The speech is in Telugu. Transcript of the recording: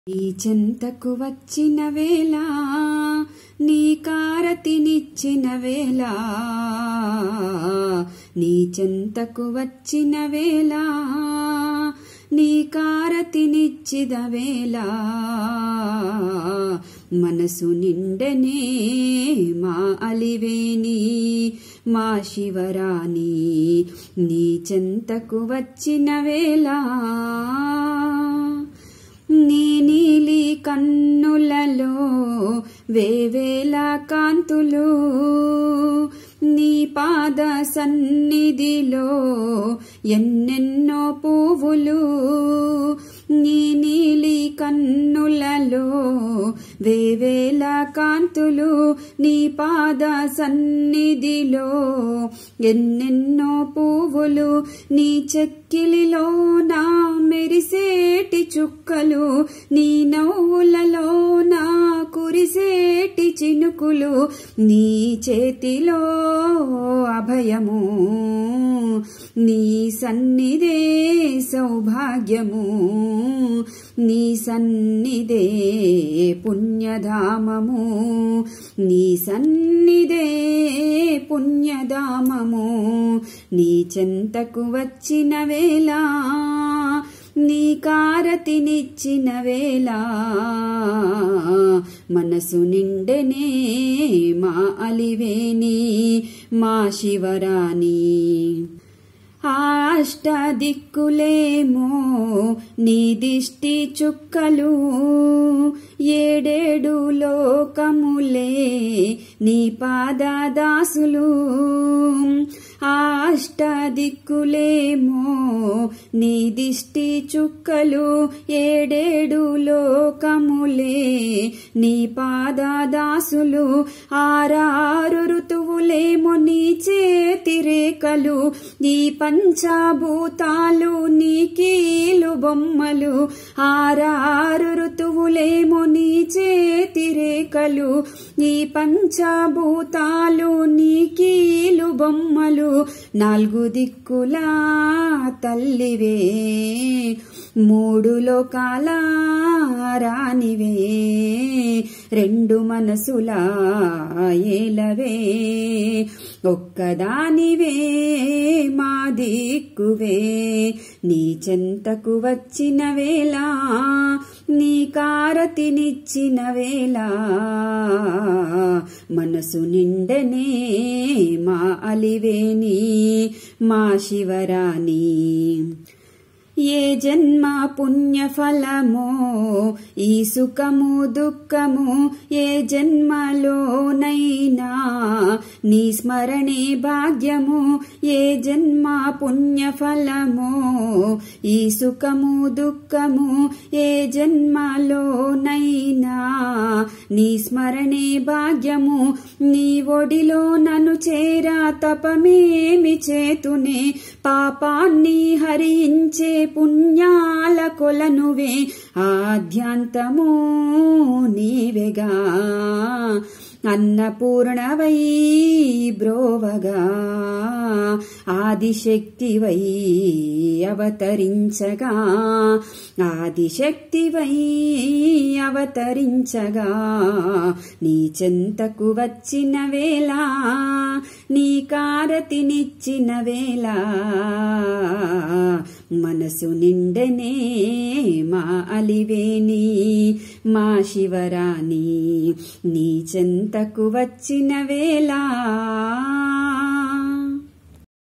నీ చెంతకు వచ్చిన వేళ నీ కారతినిచ్చిన వేళ నీ చెంతకు వచ్చిన వేళ నీ కారతినిచ్చిద వేళ మనసు నిండనే మా అలివేని మా శివరాణి నీ చెంతకు వచ్చిన వేళ నీ నీలి కన్నులలో వేవేల కాంతులు నీ పాద సన్నిధిలో ఎన్నెన్నో పువ్వులు నీ నీలి కన్నులలో వేవేల కాంతులు నీ పాద సన్నిధిలో ఎన్నెన్నో పువ్వులు నీ చెక్కిలిలో నా మెరిసేటి చుక్కలు నీ నవ్వులలో నా కురిసేటి చినుకులు నీ చేతిలో అభయము నీ సన్నిధే సౌభాగ్యము నీ సన్నిధే పుణ్యధామము నీ సన్నిధే పుణ్యధామము నీ చెంతకు వచ్చిన వేళ నీ కారతినిచ్చిన వేళ మనసు నిండెనే మా అలివేని మా శివరాణి అష్ట దిక్కులేమో నీ దిష్టి చుక్కలు ఏడేడు లోకములే నీ పాదదాసులు అష్ట దిక్కులేమో నీ దిష్టి చుక్కలు ఏడేడు లోకములే నీ పాదదాసులు ఆరారు ఋతువులేమో నీ చేతి రేఖలు నీ పంచభూతాలు నీ కీలు బొమ్మలు ఆరారు ఋతువులేమో నీ చేతి రేఖలు నీ పంచభూతాలు నీ కీలు బొమ్మలు నాలుగు దిక్కుల తల్లివే మూడు లోకాల రానివే రెండు మనసుల ఏలవే ఒక్కదానివే మా దిక్కువే నీ చెంతకు వచ్చిన వేళ నీ కారతినిచ్చిన వేళ మనసు నిండనే మా అలివేని మా శివరాణి ఏ జన్మ పుణ్యఫలమో ఈ సుఖము దుఃఖము ఏ జన్మలోనైనా నీ స్మరణే భాగ్యము ఏ జన్మ పుణ్యఫలమో ఈ సుఖము దుఃఖము ఏ జన్మలోనైనా నీ స్మరణే భాగ్యము నీ ఒడిలో నన్ను చేరా తపమేమి చేతునే పాపాన్ని హరించే పుణ్యాల కొలనువే ఆద్యాంతము నీవెగా అన్నపూర్ణవై బ్రోవగా ఆదిశక్తివై అవతరించగా ఆదిశక్తివై అవతరించగా నీ చెంతకు వచ్చిన వేళ నీ కారతినిచ్చిన వేళ మనసు నిండనే మా అలివేని మా శివరాణి నీ చెంతకు వచ్చిన వేళ